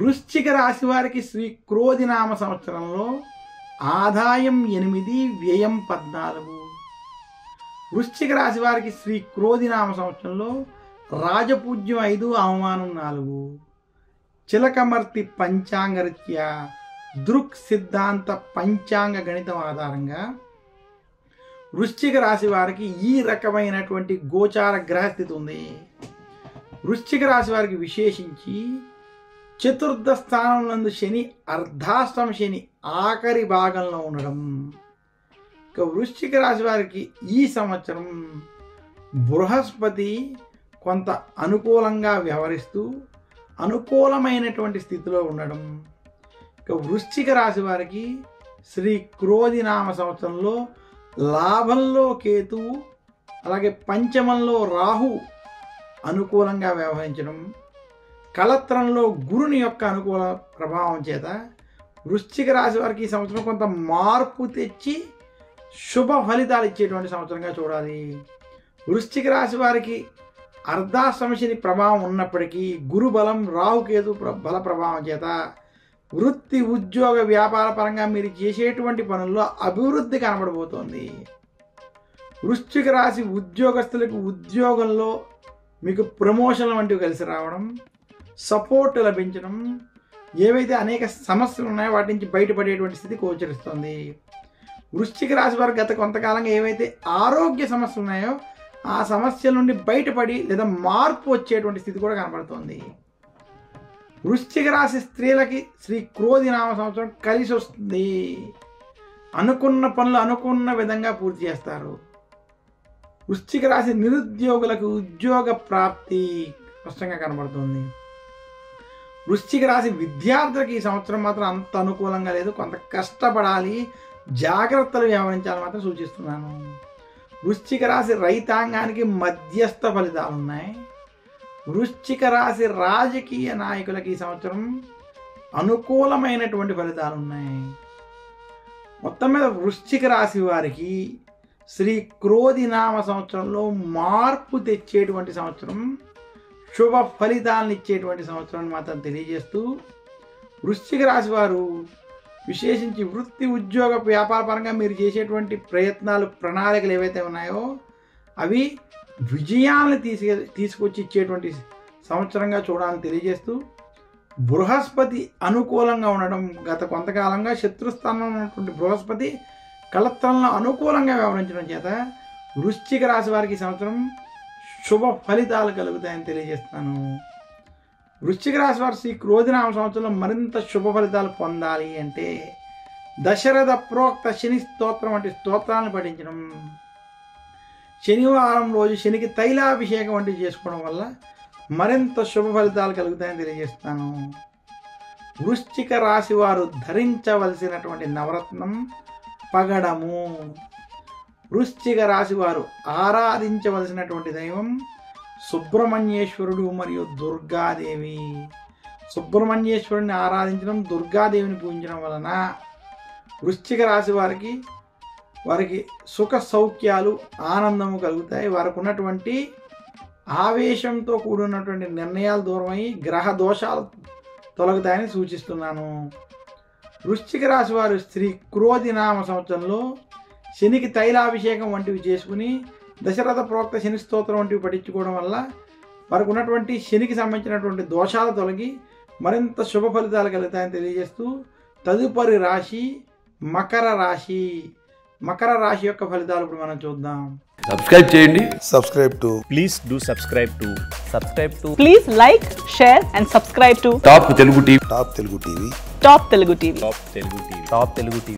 వృశ్చిక రాశి వారికి శ్రీ క్రోధినామ సంవత్సరంలో ఆదాయం ఎనిమిది వ్యయం పద్నాలుగు వృశ్చిక రాశి వారికి శ్రీ క్రోధినామ సంవత్సరంలో రాజపూజ్యం ఐదు అవమానం నాలుగు చిలకమర్తి పంచాంగరీత్యా దృక్ సిద్ధాంత పంచాంగ గణితం ఆధారంగా వృశ్చిక రాశి వారికి ఈ రకమైనటువంటి గోచార గ్రహస్థితి ఉంది వృశ్చిక రాశి వారికి విశేషించి చతుర్థ స్థానంలో శని అర్ధాష్టమ శని ఆఖరి భాగంలో ఉండడం ఇక వృశ్చిక రాశి వారికి ఈ సంవత్సరం బృహస్పతి కొంత అనుకూలంగా వ్యవహరిస్తూ అనుకూలమైనటువంటి స్థితిలో ఉండడం ఇక వృశ్చిక రాశి వారికి శ్రీ క్రోధినామ సంవత్సరంలో లాభంలో కేతువు అలాగే పంచమంలో రాహు అనుకూలంగా వ్యవహరించడం కలత్రంలో గురుని యొక్క అనుకూల ప్రభావం చేత వృశ్చిక రాశి వారికి ఈ సంవత్సరం కొంత మార్పు తెచ్చి శుభ ఫలితాలు ఇచ్చేటువంటి సంవత్సరంగా చూడాలి వృశ్చిక రాశి వారికి అర్ధాశ్రమశని ప్రభావం ఉన్నప్పటికీ గురు బలం రాహుకేతు ప్ర- బల ప్రభావం చేత వృత్తి ఉద్యోగ వ్యాపార పరంగా మీరు చేసేటువంటి పనుల్లో అభివృద్ధి కనబడబోతోంది వృశ్చిక రాశి ఉద్యోగస్తులకు ఉద్యోగంలో మీకు ప్రమోషన్లు వంటివి కలిసి రావడం సపోర్ట్ లభించడం ఏవైతే అనేక సమస్యలు ఉన్నాయో వాటి నుంచి బయటపడేటువంటి స్థితి గోచరిస్తుంది వృశ్చిక రాశి వారు గత కొంతకాలంగా ఏవైతే ఆరోగ్య సమస్యలు ఉన్నాయో ఆ సమస్యల నుండి బయటపడి లేదా మార్పు వచ్చేటువంటి స్థితి కూడా కనబడుతోంది వృశ్చిక రాశి స్త్రీలకి శ్రీ క్రోధి నామ సంవత్సరం కలిసి వస్తుంది అనుకున్న పనులు అనుకున్న విధంగా పూర్తి చేస్తారు వృశ్చిక రాశి నిరుద్యోగులకు ఉద్యోగ ప్రాప్తి స్పష్టంగా కనబడుతుంది వృశ్చిక రాశి విద్యార్థులకు ఈ సంవత్సరం మాత్రం అంత అనుకూలంగా లేదు కొంత కష్టపడాలి జాగ్రత్తలు వ్యవహరించాలని మాత్రం సూచిస్తున్నాను వృశ్చిక రాశి రైతాంగానికి మధ్యస్థ ఫలితాలు ఉన్నాయి వృశ్చిక రాశి రాజకీయ నాయకులకి ఈ సంవత్సరం అనుకూలమైనటువంటి ఫలితాలు ఉన్నాయి మొత్తం మీద వృశ్చిక రాశి వారికి శ్రీ క్రోధి నామ సంవత్సరంలో మార్పు తెచ్చేటువంటి సంవత్సరం శుభ ఫలితాలను ఇచ్చేటువంటి సంవత్సరాన్ని మాత్రం తెలియజేస్తూ వృశ్చిక రాశి వారు విశేషించి వృత్తి ఉద్యోగ వ్యాపార పరంగా మీరు చేసేటువంటి ప్రయత్నాలు ప్రణాళికలు ఏవైతే ఉన్నాయో అవి విజయాలను తీసుకు తీసుకొచ్చి ఇచ్చేటువంటి సంవత్సరంగా చూడాలని తెలియజేస్తూ బృహస్పతి అనుకూలంగా ఉండడం గత కొంతకాలంగా శత్రుస్థానంలో ఉన్నటువంటి బృహస్పతి కలత్రంలో అనుకూలంగా వ్యవహరించడం చేత వృశ్చిక రాశి వారికి ఈ సంవత్సరం శుభ ఫలితాలు కలుగుతాయని తెలియజేస్తాను వృశ్చిక రాశి వారు శ్రీ క్రోధినామ సంవత్సరంలో మరింత శుభ ఫలితాలు పొందాలి అంటే దశరథ ప్రోక్త శని స్తోత్రం వంటి స్తోత్రాలను పఠించడం శనివారం రోజు శనికి తైలాభిషేకం వంటివి చేసుకోవడం వల్ల మరింత శుభ ఫలితాలు కలుగుతాయని తెలియజేస్తాను వృశ్చిక రాశి వారు ధరించవలసినటువంటి నవరత్నం పగడము వృశ్చిక రాశి వారు ఆరాధించవలసినటువంటి దైవం సుబ్రహ్మణ్యేశ్వరుడు మరియు దుర్గాదేవి సుబ్రహ్మణ్యేశ్వరుని ఆరాధించడం దుర్గాదేవిని పూజించడం వలన వృశ్చిక రాశి వారికి వారికి సుఖ సౌఖ్యాలు ఆనందము కలుగుతాయి వారికి ఉన్నటువంటి ఆవేశంతో కూడినటువంటి నిర్ణయాలు దూరమై గ్రహ దోషాలు తొలగుతాయని సూచిస్తున్నాను వృశ్చిక రాశి వారు శ్రీ క్రోధి నామ సంవత్సరంలో శనికి తైలాభిషేకం వంటివి చేసుకుని దశరథ ప్రోక్త శని స్తోత్రం వంటివి పఠించుకోవడం వల్ల వారికి ఉన్నటువంటి శనికి సంబంధించినటువంటి దోషాలు తొలగి మరింత శుభ ఫలితాలు కలుగుతాయని తెలియజేస్తూ తదుపరి రాశి మకర రాశి మకర రాశి యొక్క ఫలితాలు ఇప్పుడు మనం చూద్దాం సబ్స్క్రైబ్ చేయండి subscribe to please do subscribe to subscribe to Please like, share, and subscribe to Top Telugu TV Top Telugu TV. Top Telugu TV. top telugu tv top telugu tv